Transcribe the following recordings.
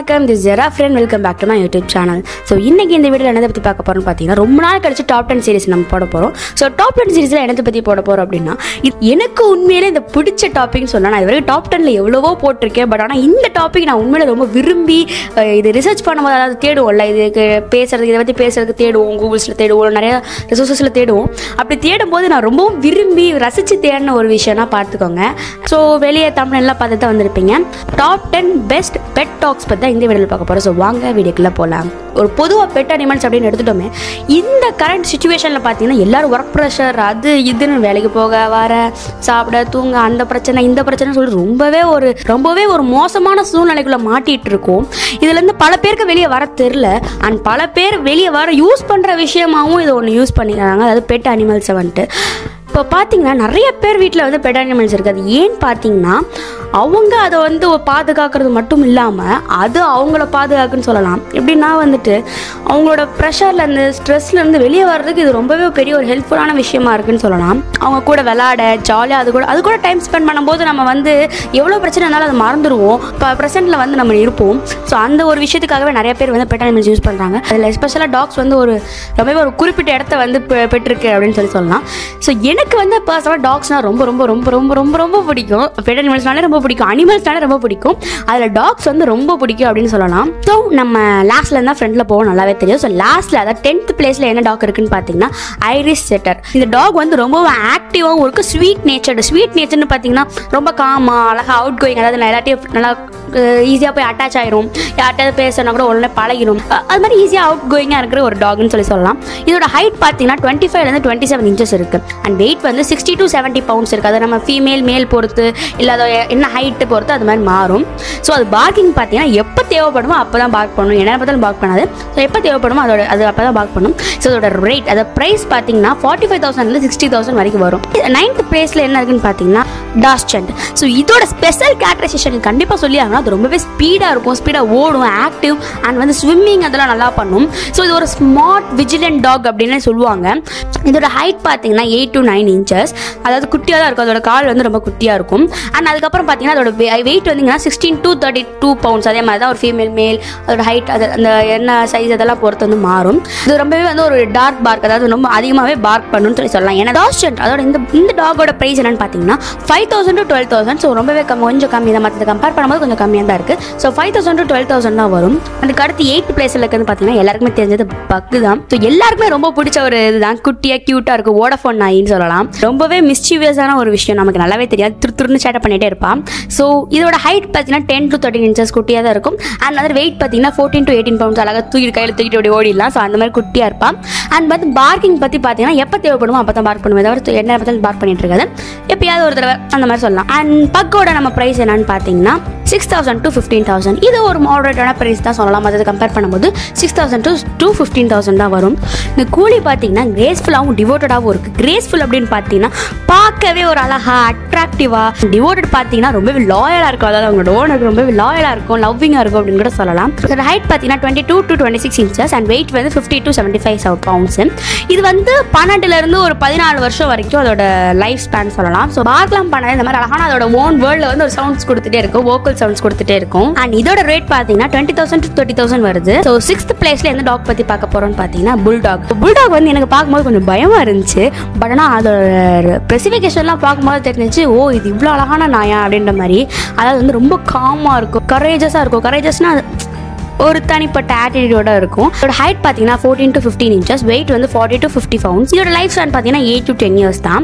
வணக்கம் திஸ் ஜெரா friend welcome back to my YouTube channel so இன்னைக்கு இந்த வீடியோவில் என்னதை பற்றி பார்க்க போகிறோம்னு பார்த்தீங்கன்னா ரொம்ப நாள் கழிச்சு டாப் டென் சீரிஸ் நம்ம போட போகிறோம் ஸோ டாப் டென் சீரிஸில் என்னத்தை பற்றி போட போகிறோம் அப்படின்னா இது எனக்கு உண்மையிலே இந்த பிடிச்ச டாபிக்னு சொன்னால் நான் இது வரைக்கும் டாப் டெனில் எவ்வளவோ போட்டிருக்கேன் பட் ஆனால் இந்த டாபிக் நான் உண்மையில ரொம்ப விரும்பி அஹ், இது ரிசர்ச் பண்ணும்போது அதாவது தேடுவோம்ல இதுக்கு பேசுறதுக்கு இதை பற்றி பேசுறதுக்கு தேடுவோம் கூகுள்ஸில் தேடுவோம் நிறைய ரிசோர்ஸஸில் தேடுவோம் அப்படி தேடும்போது நான் ரொம்பவும் விரும்பி ரசித்து தேடின ஒரு விஷயம்னா பார்த்துக்கோங்க ஸோ வெளியே தமிழ்லாம் பார்த்து தான் வந்திருப்பீங்க top ten best pet dogs பற்றி தான் இந்த வீடியோவில் பார்க்க போகிறோம் ஸோ வாங்க வீடியோக்குள்ளே போகலாம் ஒரு பொதுவாக பெட் அனிமல்ஸ் அப்படின்னு எடுத்துட்டோமே இந்த கரண்ட் சுச்சுவேஷனில் பார்த்தீங்கன்னா எல்லாரும் ஒர்க் ப்ரெஷர் அது இதுன்னு வேலைக்கு போக வர சாப்பிட தூங்க அந்த பிரச்சனை இந்த பிரச்சனை சொல்லி ரொம்பவே ஒரு ரொம்பவே ஒரு மோசமான சூழ்நிலைக்குள்ளே மாட்டிட்டு இருக்கோம் இதுலேருந்து பல பேருக்கு வெளியே வர தெரில அண்ட் பல பேர் வெளியே வர யூஸ் பண்ணுற விஷயமாவும் இதை ஒன்று யூஸ் பண்ணிக்கிறாங்க அதாவது பெட் அனிமல்ஸை வந்துட்டு இப்போ பார்த்தீங்கன்னா நிறைய பேர் வீட்டில் வந்து பெட் அனிமல்ஸ் இருக்குது அது ஏன்னு பார்த்தீங்கன்னா அவங்க அதை வந்து பாதுகாக்கிறது மட்டும் இல்லாமல் அது அவங்கள பாதுகாக்குன்னு சொல்லலாம் எப்படின்னா வந்துட்டு அவங்களோட ப்ரெஷரில் இருந்து ஸ்ட்ரெஸ்லேருந்து வெளியே வர்றதுக்கு இது ரொம்பவே பெரிய ஒரு ஹெல்ப்ஃபுல்லான விஷயமா இருக்குன்னு சொல்லலாம் அவங்க கூட விளாட ஜாலியாக அது கூட அது கூட டைம் ஸ்பெண்ட் பண்ணும்போது நம்ம வந்து எவ்வளோ பிரச்சனை இருந்தாலும் அதை மறந்துடுவோம் இப்போ ப்ரெசென்ட்டில் வந்து நம்ம இருப்போம் ஸோ அந்த ஒரு விஷயத்துக்காகவே நிறைய பேர் வந்து பெட் அனிமல்ஸ் யூஸ் பண்ணுறாங்க அதில் எஸ்பெஷலாக டாக்ஸ் வந்து ஒரு ரொம்பவே ஒரு குறிப்பிட்ட இடத்த வந்து பெ- பெற்றிருக்கு அப்படின்னு சொல்லி சொல்லலாம் ஸோ எனக்கு வந்து பர்சனலாக டாக்ஸ்னால் ரொம்ப ரொம்ப ரொம்ப ரொம்ப ரொம்ப ரொம்ப பிடிக்கும் பெட் அனிமல்ஸ்னாலே ரொம்ப பிடிக்கும் அனிமல்ஸ்னாலே ரொம்ப பிடிக்கும் அதில் டாக்ஸ் வந்து ரொம்ப பிடிக்கும் அப்படின்னு சொல்லலாம் ஸோ நம்ம லாஸ்ட்ல இருந்தால் ஃப்ரெண்டில் போவோம் நல்லாவே தெரியும் ஸோ லாஸ்ட்டில் அதாவது டென்த் பிளேஸில் என்ன டாக் இருக்குன்னு பார்த்தீங்கன்னா ஐரிஸ் செட்டர் இந்த டாக் வந்து ரொம்ப ஆக்டிவாகவும் இருக்கும் ஸ்வீட் நேச்சர்டு ஸ்வீட் நேச்சர்னு பார்த்தீங்கன்னா ரொம்ப காமா அழகாக அவுட் கோயிங் அதாவது நான் எல்லாத்தையும் நல்லா ஈஸியாக போய் அட்டாச் ஆயிரும் யார்கிட்டயாவது பேசினா கூட உடனே பழகிடும் அ- அது மாதிரி ஈஸியாக அவுட் கோயிங்காக இருக்கிற ஒரு டாக்னு சொல்லி சொல்லலாம் இதோட ஹைட் பார்த்தீங்கன்னா டுவெண்ட்டி ஃபைவ்லேருந்து டுவெண்ட்டி செவன் இன்ச்சஸ் இருக்குது அண்ட் வெயிட் வந்து சிக்ஸ்டி டு செவன்ட்டி பவுண்ட்ஸ் இருக்குது அது நம்ம ஃபீமேல் மேல் பொறுத்து இல்லை அதோட என்ன ஹைட்டு பொறுத்து அது மாதிரி மாறும் ஸோ அது பார்க்கிங் பார்த்தீங்கன்னா எப்போ தேவைப்படுமோ அப்போ தான் பார்க் பண்ணணும் என்ன பார்த்தாலும் பார்க் பண்ணாது ஸோ எப்போ தேவைப்படுமோ அதோட அது அப்போ தான் பார்க் பண்ணும் ஸோ அதோட ரேட் அதோட ப்ரைஸ் பார்த்தீங்கன்னா ஃபார்ட்டி ஃபைவ் தௌசண்ட்லேருந்து சிக்ஸ்டி தௌசண்ட் வரைக்கும் வரும் நைன்த் ப்ளேஸில் என்ன இருக்குன்னு பார்த்தீங்கன்னா டாஸ்டன்ட் ஸோ இதோட ஸ்பெஷல் கேரக்டரைசேஷன் கண்டிப்பாக சொல்லி ஆகணும் அது ரொம்பவே ஸ்பீடாக இருக்கும் ஸ்பீடாக ஓடும் ஆக்டிவ் அண்ட் வந்து ஸ்விம்மிங் அதெல்லாம் நல்லா பண்ணும் ஸோ இது ஒரு ஸ்மார்ட் விஜிலண்ட் டாக் அப்படின்னு சொல்லுவாங்க இதோட ஹைட் பார்த்தீங்கன்னா எயிட் டு நைன் இன்ச்சஸ் அதாவது குட்டியாக தான் இருக்கும் அதோட கால் வந்து ரொம்ப குட்டியாக இருக்கும் அண்ட் அதுக்கப்புறம் பார்த்தீங்கன்னா அதோட வெயிட் வந்தீங்கன்னா sixteen to thirty two pounds அதே மாதிரி தான் ஒரு ஃபீமேல் மேல் அதோட ஹைட் அது அந்த என்ன சைஸ் அதெல்லாம் பொறுத்து வந்து மாறும் இது ரொம்பவே வந்து ஒரு டார்க் பார்க் அதாவது ரொம்ப அதிகமாகவே பார்க் பண்ணுன்னு சொல்லி சொல்லலாம் ஏன்னா டாஸ்டன்ட் அதோட இந்த இந்த டாகோட ப்ரைஸ் என்னன்னு பார்த்தீங்கன்னா five thousand to twelve thousand so ரொம்பவே கம் கொஞ்சம் கம்மி தான் மற்றது கம்பேர் பண்ணும்போது கொஞ்சம் கம்மியாக தான் இருக்குது so five thousand to twelve thousand தான் வரும் அதுக்கு அடுத்து எயிட் பிளேஸில் இருக்கிறது பார்த்தீங்கன்னா எல்லாருக்குமே தெரிஞ்சது பக்கு தான் ஸோ எல்லாருக்குமே ரொம்ப பிடிச்ச ஒரு இதுதான் குட்டியாக க்யூட்டாக இருக்கும் ஓடஃபோன் நாயின்னு சொல்லலாம் ரொம்பவே மிஸ்chievous-ஆன ஒரு விஷயம் நமக்கு நல்லாவே தெரியாது திரு திருன்னு சேட்டை பண்ணிகிட்டே இருப்பான் ஸோ இதோட ஹைட் பார்த்தீங்கன்னா டென் டு தேர்ட்டின் இன்ச்சஸ் குட்டியாக தான் இருக்கும் அண்ட் அதர் வெயிட் பார்த்தீங்கன்னா ஃபோர்டீன் டு எயிட்டீன் பவுண்ட்ஸ் அழகாக தூக்கி கையில் தூக்கிட்டு அப்படி ஓடிடலாம் ஸோ அந்த மாதிரி குட்டியாக இருப்பான் அண்ட் பார்த்து பார்க்கிங் பற்றி பார்த்தீங்கன்னா எப்போ தேவைப்படுமோ அப்போ தான் பார்க் பண்ணுவேன் தவிர என்ன பார்த்தாலும் பார்க் பண்ணிட்டு இருக்காது எப்பயாவது ஒரு தடவை அந்த மாதிரி சொல்லலாம் அண்ட் பக்கோட நம்ம ப்ரைஸ் என்னன்னு பார்த்தீங்கன்னா six thousand to fifteen thousand இது ஒரு மாடரேட்டான ப்ரைஸ் தான் சொல்லலாம் அதை கம்பேர் பண்ணும்போது six thousand to to fifteen thousand தான் வரும் இந்த கூலி பார்த்தீங்கன்னா கிரேஸ்ஃபுல்லாகவும் டிவோட்டடாகவும் இருக்குது கிரேஸ்ஃபுல் அப்படின்னு பார்த்தீங்கன்னா பார்க்கவே ஒரு அழகா அட்ராக்டிவாக டிவோட்டட் பார்த்தீங்கன்னா ரொம்பவே லாயலாக இருக்கும் அதாவது அவங்களோட ஓனருக்கு ரொம்பவே லாயலாக இருக்கும் லவ்விங்காக இருக்கும் அப்படின்னு கூட சொல்லலாம் இதோட ஹைட் பார்த்தீங்கன்னா twenty two to twenty six inches and weight வந்து ஃபிஃப்டி டு செவன்ட்டி ஃபைவ் சவுட் பவுண்ட்ஸ் இது வந்து பன்னெண்டுலேருந்து ஒரு பதினாலு வருஷம் வரைக்கும் அதோட லைஃப் ஸ்பேன் சொல்லலாம் ஸோ பார்க்கலாம் பண்ண இந்த மாதிரி அழகான அதோட ஓன் வேர்ல்டில் வந்து ஒரு சவுண்ட்ஸ் கொடுத்துட்டே இருக்கும் வோக்கல் சவுண்ட்ஸ் கொடுத்துட்டே இருக்கும் அண்ட் இதோட ரேட் பார்த்தீங்கன்னா twenty thousand to thirty thousand வருது ஸோ சிக்ஸ்த் பிளேஸ்ல எந்த டாக் பற்றி பார்க்க போறோம்னு பார்த்தீங்கன்னா புல்டாக் புல்டாக் வந்து எனக்கு பார்க்கும்போது கொஞ்சம் பயமா இருந்துச்சு பட் ஆனால் அதோட ஸ்பெசிஃபிகேஷன்லாம் பார்க்கும்போது தெரிஞ்சிச்சு ஓ இது இவ்வளோ அழகான நாயா அப்படின்ற மாதிரி அதாவது வந்து ரொம்ப காமாக இருக்கும் கரேஜஸாக இருக்கும் கரேஜஸ்னா ஒரு தனிப்பட்ட ஆட்டிடியூட இருக்கும் இதோட ஹைட் பார்த்தீங்கன்னா fourteen to fifteen inches weight வந்து ஃபார்ட்டி டு ஃபிஃப்டி பவுண்ட்ஸ் இதோட லைஃப் ஸ்பேன் பார்த்தீங்கன்னா எயிட் டு டென் இயர்ஸ் தான்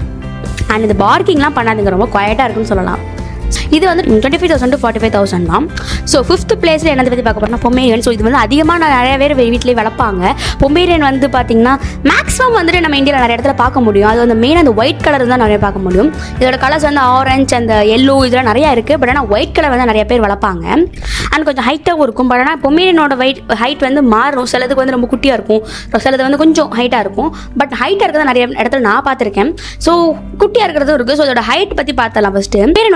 அண்ட் இந்த பார்க்கிங்லாம் பண்ணாதுங்க ரொம்ப குவாய்ட்டாக இருக்குன்னு சொல்லலாம் இது வந்து twenty five thousand to forty five thousand தான் ஸோ ஃபிஃப்த் பிளேஸில் என்னத்தை பற்றி பார்க்க போறோம்னா பொமேரியன் ஸோ இது வந்து அதிகமாக நிறைய பேர் வீட்டிலேயே வளர்ப்பாங்க பொமேரியன் வந்து பார்த்தீங்கன்னா மேக்ஸிமம் வந்துட்டு நம்ம இந்தியாவில் நிறைய இடத்துல பார்க்க முடியும் அது வந்து மெயின் அந்த ஒயிட் கலர் தான் நிறைய பார்க்க முடியும் இதோட கலர்ஸ் வந்து ஆரஞ்சு அந்த எல்லோ இதெல்லாம் நிறையா இருக்குது பட் ஆனால் ஒயிட் கலர் வந்து நிறைய பேர் வளர்ப்பாங்க அண்ட் கொஞ்சம் ஹைட்டாகவும் இருக்கும் பட் ஆனால் பொமேரியனோட வெயிட் ஹைட் வந்து மாறும் சிலதுக்கு வந்து ரொம்ப குட்டியாக இருக்கும் சிலது வந்து கொஞ்சம் ஹைட்டாக இருக்கும் பட் ஹைட்டாக இருக்கிறத நிறைய இடத்துல நான் பார்த்துருக்கேன் ஸோ குட்டியாக இருக்கிறதும் இருக்குது ஸோ அதோட ஹைட் பற்றி பார்த்தலாம் ஃபஸ்ட்டு பேரன் வந்து செவன்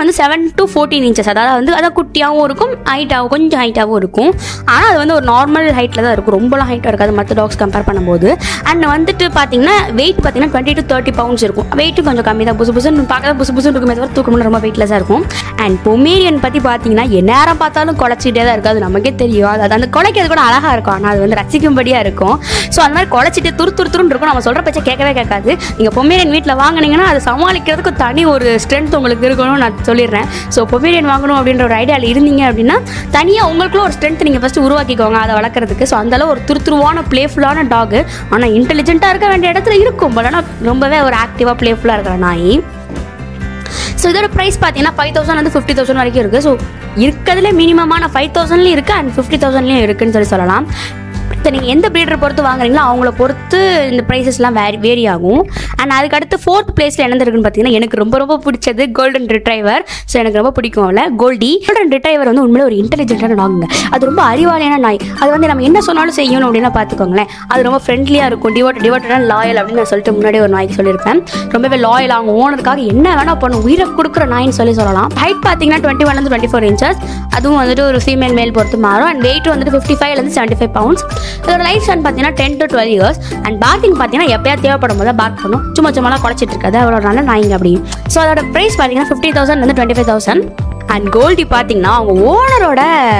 டு ஃபோர்டீன் இன்ச்சஸ் அதாவது வந்து அதான் குட்டியாகவும் இருக்கும் ஹைட்டாகவும் கொஞ்சம் ஹைட்டாகவும் இருக்கும் ஆனால் அது வந்து ஒரு நார்மல் ஹைட்டில் தான் இருக்கும் ரொம்பலாம் ஹைட்டாக இருக்காது மற்ற டாக்ஸ் கம்பேர் பண்ணும்போது அண்ட் வந்துட்டு பார்த்தீங்கன்னா வெயிட் பார்த்தீங்கன்னா டுவெண்ட்டி டு தேர்ட்டி பவுண்ட்ஸ் இருக்கும் வெயிட்டும் கொஞ்சம் கம்மி தான் புசு புசுன்னு பார்க்க புசு புசுன்னு இருக்குமே தவிர தூக்கணும் ரொம்ப வெயிட்லெஸ்ஸாக இருக்கும் அண்ட் பொமேரியன் பற்றி பார்த்தீங்கன்னா நேரம் பார்த்தாலும் குழச்சிட்டே தான் இருக்கும் அது நமக்கே தெரியும் அது அது அந்த குலைக்கிறது கூட அழகாக இருக்கும் ஆனால் அது வந்து ரசிக்கும்படியாக இருக்கும் ஸோ அந்த மாதிரி குழச்சிட்டு துரு துரு துருன்னு இருக்கும் நம்ம சொல்கிற பேச்சை கேட்கவே கேட்காது நீங்கள் பொமேரியன் வீட்டில் வாங்குனீங்கன்னா அதை சமாளிக்கிறதுக்கு தனி ஒரு ஸ்ட்ரென்த் உங்களுக்கு இருக்கணும்னு நான் சொல்லிடுறேன் ஸோ பொமேரியன் வாங்கணும் அப்படின்ற ஒரு ஐடியாவில் இருந்தீங்க அப்படின்னா தனியாக உங்களுக்குள்ள ஒரு ஸ்ட்ரென்த் நீங்கள் ஃபஸ்ட்டு உருவாக்கிக்கோங்க அதை வளர்க்குறதுக்கு ஸோ அந்தளவு ஒரு துருத்துருவான ப்ளேஃபுல்லான டாக் ஆனால் இன்டெலிஜென்ட்டாக இருக்க வேண்டிய இடத்துல இருக்கும் பட் ஆனால் ரொம்பவே ஒரு ஆக்டிவாக ப்ளேஃபுல்லாக இருக்கிற நாய் ஸோ இதோட ப்ரைஸ் பார்த்தீங்கன்னா ஃபைவ் தௌசண்ட் வந்து ஃபிஃப்டி தௌசண்ட் வரைக்கும் இருக்குது ஸோ இருக்கிறதுலே மினிமமான ஃபைவ் தௌசண்ட்லேயும் இருக்குது அண்ட் ஃபிஃப்டி தௌசண்ட்லேயும் இருக்குன்னு சொல்லி சொல்லலாம் இப்போ நீங்கள் எந்த ப்ரீடரை பொறுத்து வாங்குறீங்களோ அவங்கள பொறுத்து இந்த ப்ரைஸஸ்லாம் வேரி வேரி ஆகும் அண்ட் அதுக்கு அடுத்து ஃபோர்த் பிளேஸில் என்ன இருக்குன்னு பார்த்தீங்கன்னா எனக்கு ரொம்ப ரொம்ப பிடிச்சது கோல்டன் ரிட்ரைவர் ஸோ எனக்கு ரொம்ப பிடிக்கும் அவளை கோல்டி கோல்டன் ரிட்ரைவர் வந்து உண்மையிலே ஒரு இன்டெலிஜென்ட்டான டாகுங்க அது ரொம்ப அறிவாளியான நாய் அது வந்து நம்ம என்ன சொன்னாலும் செய்யணும் அப்படின்னா பார்த்துக்கோங்களேன் அது ரொம்ப ஃப்ரெண்ட்லியாக இருக்கும் டிவோட் டிவோட்டடான லாயல் அப்படின்னு நான் சொல்லிட்டு முன்னாடி ஒரு நாய்க்கு சொல்லியிருப்பேன் ரொம்பவே லாயல் அவங்க ஓனருக்காக என்ன வேணால் பண்ணும் உயிரை கொடுக்குற நாயின்னு சொல்லி சொல்லலாம் ஹைட் பார்த்தீங்கன்னா டுவெண்ட்டி ஒன்லேருந்து டுவெண்ட்டி ஃபோர் இன்ச்சஸ் அதுவும் வந்துட்டு ஒரு ஃபீமேல் மேல் பொறுத்து மாறும் அண்ட் வெயிட் வந்துட்டு ஃபிஃப்டி ஃபைவ்லேருந்து செவன்ட்டி ஃபைவ் பவுண்ட்ஸ் இதோட லைஃப் ஸ்பேன் பார்த்தீங்கன்னா ten to twelve years and barking பார்த்தீங்கன்னா எப்பயா தேவைப்படும் போது பார்க் பண்ணும் சும்மா சும்மாலாம் குறைச்சிட்டு இருக்காது அவ்வளோ நல்ல நாய்ங்க அப்படி ஸோ அதோட ப்ரைஸ் பார்த்தீங்கன்னா ஃபிஃப்டி தௌசண்ட் வந்து டுவெண்ட்டி ஃபைவ் தௌசண்ட் அண்ட் கோல்டி பார்த்தீங்கன்னா அவங்க ஓனரோட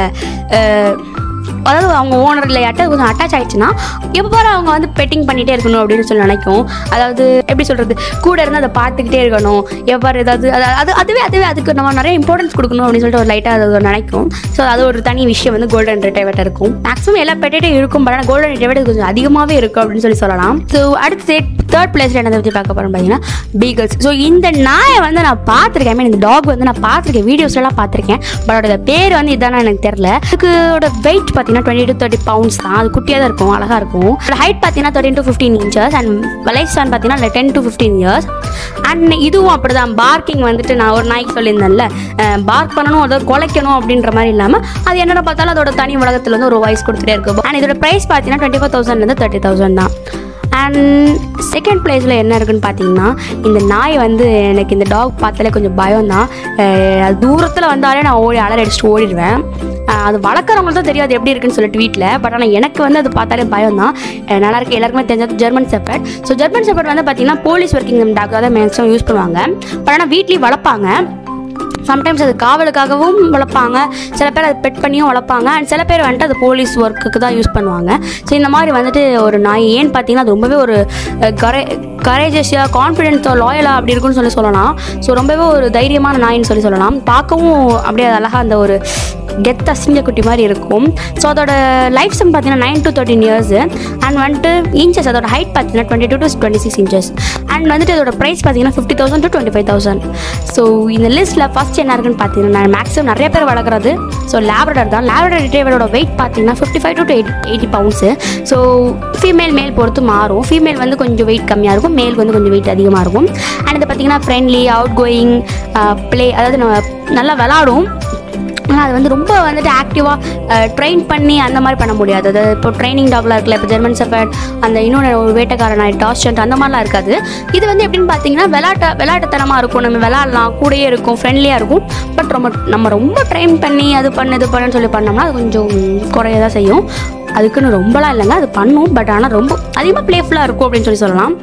அதாவது அவங்க ஓனர் இல்லை யார்ட்ட கொஞ்சம் அட்டாச் ஆயிடுச்சுன்னா எப்போ பாரு அவங்க வந்து பெட்டிங் பண்ணிகிட்டே இருக்கணும் அப்படின்னு சொல்லி நினைக்கும் அதாவது எப்படி சொல்கிறது கூட இருந்து அதை பார்த்துக்கிட்டே இருக்கணும் எவ்வாறு ஏதாவது அது அது அதுவே அதுவே அதுக்கு நம்ம நிறைய இம்பார்ட்டன்ஸ் கொடுக்கணும் அப்படின்னு சொல்லிட்டு ஒரு லைட்டாக அது ஒரு நினைக்கும் ஸோ அது ஒரு தனி விஷயம் வந்து கோல்டன் ரிட்டைவர்ட் இருக்கும் மேக்ஸிமம் எல்லா பெட்டே இருக்கும் பட் ஆனால் கோல்டன் ரிட்டைவர்ட் கொஞ்சம் அதிகமாகவே இருக்கும் அப்படின்னு சொல்லி சொல்லலாம் ஸோ அடுத்து தேர்ட் பிளேஸில் என்ன பற்றி பார்க்க போகிறோம் பார்த்தீங்கன்னா பீகல்ஸ் ஸோ இந்த நாயை வந்து நான் பார்த்துருக்கேன் I mean, இந்த டாக் வந்து நான் பார்த்துருக்கேன் வீடியோஸ்லாம் பார்த்துருக்கேன் பட் அதோட பேர் வந்து இதானா எனக்கு தெரில அதுக்கோட வெயிட் பார்த்தீங்கன்னா டுவெண்ட்டி டு தேர்ட்டி பவுண்ட்ஸ் தான் அது குட்டியாக தான் இருக்கும் அழகாக இருக்கும் அதோட ஹைட் பார்த்தீங்கன்னா thirteen to fifteen inches and life span பார்த்தீங்கன்னா ten to fifteen years and இதுவும் அப்படிதான் பார்க்கிங் வந்துட்டு நான் ஒரு நாய்க்கு சொல்லியிருந்தேன்ல பார்க் பண்ணணும் அதை குலைக்கணும் அப்படின்ற மாதிரி இல்லாமல் அது என்னென்ன பார்த்தாலும் அதோட தனி உலகத்தில் வந்து ஒரு வாய்ஸ் கொடுத்துட்டே இருக்கும் அண்ட் இதோட ப்ரைஸ் பார்த்தீங்கன்னா டுவெண்ட்டி ஃபோர் தௌசண்ட்லேருந்து தேர்ட்டி தௌசண்ட் தான் அண்ட் செகண்ட் பிளேஸில் என்ன இருக்குன்னு பார்த்தீங்கன்னா இந்த நாய் வந்து எனக்கு இந்த டாக் பார்த்தாலே கொஞ்சம் பயம் தான் அது தூரத்தில் வந்தாலே நான் ஓடி அலர் அடிச்சுட்டு ஓடிடுவேன் அஹ் அது வளர்க்குறவங்களுக்கு தான் தெரியாது எப்படி இருக்குன்னு சொல்லிட்டு வீட்டில் பட் ஆனால் எனக்கு வந்து அது பார்த்தாலே பயம் தான் அஹ் நல்லா இருக்கு எல்லாருக்குமே தெரிஞ்சது German shepherd so German shepherd வந்து பார்த்தீங்கன்னா போலீஸ் ஒர்க்கிங் டாக் தான் மேக்ஸிமம் யூஸ் பண்ணுவாங்க பட் ஆனால் வீட்லேயும் வளர்ப்பாங்க சம்டைம்ஸ் அது காவலுக்காகவும் வளர்ப்பாங்க சில பேர் அதை பெட் பண்ணியும் வளர்ப்பாங்க அண்ட் சில பேர் வந்துட்டு அது போலீஸ் ஒர்க்குக்கு தான் யூஸ் பண்ணுவாங்க ஸோ இந்த மாதிரி வந்துட்டு ஒரு நாய் ஏன்னு பார்த்தீங்கன்னா அது ரொம்பவே ஒரு அஹ், கரே கரேஜஸியாக கான்ஃபிடென்ஸோ லாயலாக அப்படி இருக்குன்னு சொல்லி சொல்லலாம் ஸோ ரொம்பவே ஒரு தைரியமான நாயின்னு சொல்லி சொல்லலாம் பார்க்கவும் அப்படியே அழகாக அந்த ஒரு கெத்த சிங்கக்குட்டி மாதிரி இருக்கும் ஸோ அதோட லைஃப் ஸ்பென் பார்த்தீங்கன்னா nine to thirteen years and வந்துட்டு இன்ச்சஸ் அதோட ஹைட் பார்த்தீங்கன்னா twenty two to twenty six inches and வந்துட்டு அதோட ப்ரைஸ் பார்த்தீங்கன்னா fifty thousand to twenty five thousand so இந்த லிஸ்ட்டில் ஃபஸ்ட் என்ன இருக்குன்னு பார்த்தீங்கன்னா நான் மேக்ஸிமம் நிறைய பேர் வளர்க்குறது ஸோ லேப்ரடர் தான் லேப்ரடர் ரிட்ரைவரோட வெயிட் பார்த்தீங்கன்னா fifty five to eight eighty pounds so female male பொறுத்து மாறும் ஃபீமேல் வந்து கொஞ்சம் வெயிட் கம்மியாக இருக்கும் மேல் வந்து கொஞ்சம் வெயிட் அதிகமாக இருக்கும் அண்ட் இது பார்த்தீங்கன்னா ஃப்ரெண்ட்லி அவுட் கோயிங் ப்ளே அதாவது நம்ம நல்லா விளாடும் ஆனால் அது வந்து ரொம்ப வந்துட்டு ஆக்டிவாக ட்ரெயின் பண்ணி அந்த மாதிரி பண்ண முடியாது அது இப்போ ட்ரைனிங் டாக்லாம் இருக்குல்ல இப்போ ஜெர்மன் செஃபர்ட் அந்த இன்னொன்று ஒரு வேட்டைக்காரன் டாஸ்டன்ட் அந்த மாதிரிலாம் இருக்காது இது வந்து எப்படின்னு பார்த்தீங்கன்னா விளாட்ட விளாட்டுத்தனமாக இருக்கும் நம்ம விளாட்லாம் கூடயே இருக்கும் ஃப்ரெண்ட்லியாக இருக்கும் பட் ரொம்ப நம்ம ரொம்ப ட்ரெயின் பண்ணி அது பண்ணு இது பண்ணுன்னு சொல்லி பண்ணோம்னா அது கொஞ்சம் குறைய தான் செய்யும் அதுக்குன்னு ரொம்பலாம் இல்லைங்க அது பண்ணும் பட் ஆனால் ரொம்ப அதிகமாக ப்ளேஃபுல்லாக இருக்கும் அப்படின்னு சொல்லி சொல்லலாம்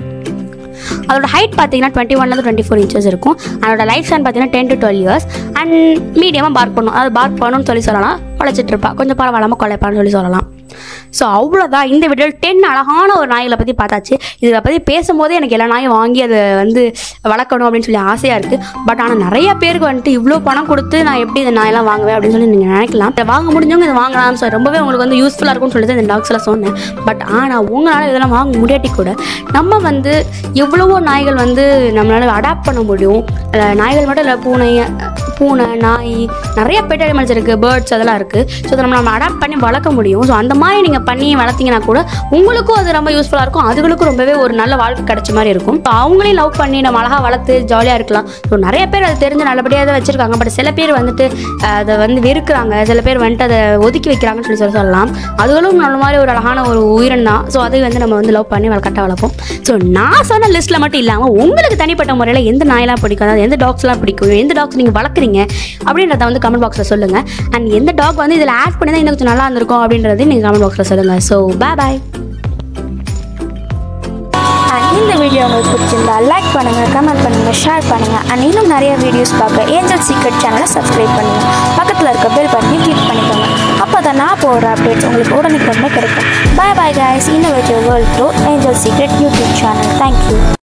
அதோட ஹைட் பார்த்தீங்கன்னா டுவெண்ட்டி ஒன்லேருந்து டுவெண்ட்டி ஃபோர் இன்ச்சஸ் இருக்கும் அதோட லைஃப் ஸ்பேன் பார்த்தீங்கன்னா ten to twelve years and மீடியமாக பார்க் பண்ணும் அது பார்க் பண்ணணும்னு சொல்லி சொல்லலாம் குலைச்சிட்டு இருப்பா கொஞ்சம் பரவாயில்லாமல் குலைப்பான்னு சொல்லி சொல்லலாம் ஸோ அவ்வளோதான் இந்த வீடியோவில் டென் அழகான ஒரு நாய்களை பற்றி பார்த்தாச்சு இதை பற்றி பேசும்போதே எனக்கு எல்லா நாயும் வாங்கி அதை வந்து வளர்க்கணும் அப்படின்னு சொல்லி ஆசையாக இருக்குது பட் ஆனால் நிறைய பேருக்கு வந்துட்டு இவ்வளோ பணம் கொடுத்து நான் எப்படி இந்த நாயெல்லாம் வாங்குவேன் அப்படின்னு சொல்லி நீங்கள் நினைக்கலாம் இதை வாங்க முடிஞ்சவங்க இதை வாங்கலாம் ஸோ ரொம்பவே உங்களுக்கு வந்து யூஸ்ஃபுல்லாக இருக்கும்னு சொல்லிட்டு இந்த டாக்ஸ் எல்லாம் சொன்னேன் பட் ஆனால் உங்களால் இதெல்லாம் வாங்க முடியாட்டி கூட நம்ம வந்து எவ்வளவோ நாய்கள் வந்து நம்மளால அடாப்ட் பண்ண முடியும் அஹ் நாய்கள் மட்டும் இல்லை பூனை பூனை நாய் நிறைய பெட் அனிமல்ஸ் இருக்குது பேர்ட்ஸ் அதெல்லாம் இருக்குது ஸோ அதை நம்ம நம்ம அடாப்ட் பண்ணி வளர்க்க முடியும் ஸோ அந்த மாதிரி நீங்கள் பண்ணி வளர்த்தீங்கன்னா கூட உங்களுக்கும் அது ரொம்ப யூஸ்ஃபுல்லாக இருக்கும் அதுகளுக்கும் ரொம்பவே ஒரு நல்ல வாழ்க்கை கிடைச்ச மாதிரி இருக்கும் இப்போ அவங்களையும் லவ் பண்ணி நம்ம அழகாக வளர்த்து ஜாலியாக இருக்கலாம் ஸோ நிறைய பேர் அது தெரிஞ்சு நல்லபடியாக தான் வச்சுருக்காங்க பட் சில பேர் வந்துட்டு அஹ், அதை வந்து வெறுக்கிறாங்க சில பேர் வந்துட்டு அதை ஒதுக்கி வைக்கிறாங்கன்னு சொல்லி சொல்ல சொல்லலாம் அதுகளும் நல்ல மாதிரி ஒரு அழகான ஒரு உயிரினம் தான் ஸோ அதை வந்து நம்ம வந்து லவ் பண்ணி வளர்க்கட்ட வளர்ப்போம் ஸோ நான் சொன்ன லிஸ்ட்டில் மட்டும் இல்லாமல் உங்களுக்கு தனிப்பட்ட முறையில் எந்த நாயெல்லாம் பிடிக்கும் அதாவது எந்த டாக்ஸ்லாம் பிடிக்கும் எந்த டாக்ஸ் நீங்கள் வளர்க்குறீங்க போனீங்க அப்படின்றத வந்து கமெண்ட் பாக்ஸில் சொல்லுங்கள் அண்ட் எந்த டாக் வந்து இதில் ஆட் பண்ணி தான் இன்னும் கொஞ்சம் நல்லா இருந்திருக்கும் அப்படின்றதையும் நீங்கள் கமெண்ட் பாக்ஸில் சொல்லுங்கள் ஸோ பை பாய் அண்ட் இந்த வீடியோ உங்களுக்கு பிடிச்சிருந்தா லைக் பண்ணுங்கள் கமெண்ட் பண்ணுங்கள் ஷேர் பண்ணுங்கள் அண்ட் இன்னும் நிறைய வீடியோஸ் பார்க்க ஏஞ்சல் சீக்ரெட் சேனலை சப்ஸ்கிரைப் பண்ணுங்கள் பக்கத்தில் இருக்க பெல் பட்டனையும் கிளிக் பண்ணிக்கோங்க அப்போ தான் நான் போடுற அப்டேட்ஸ் உங்களுக்கு உடனுக்குடனே கிடைக்கும் bye bye guys innovative world to angel secret YouTube channel thank you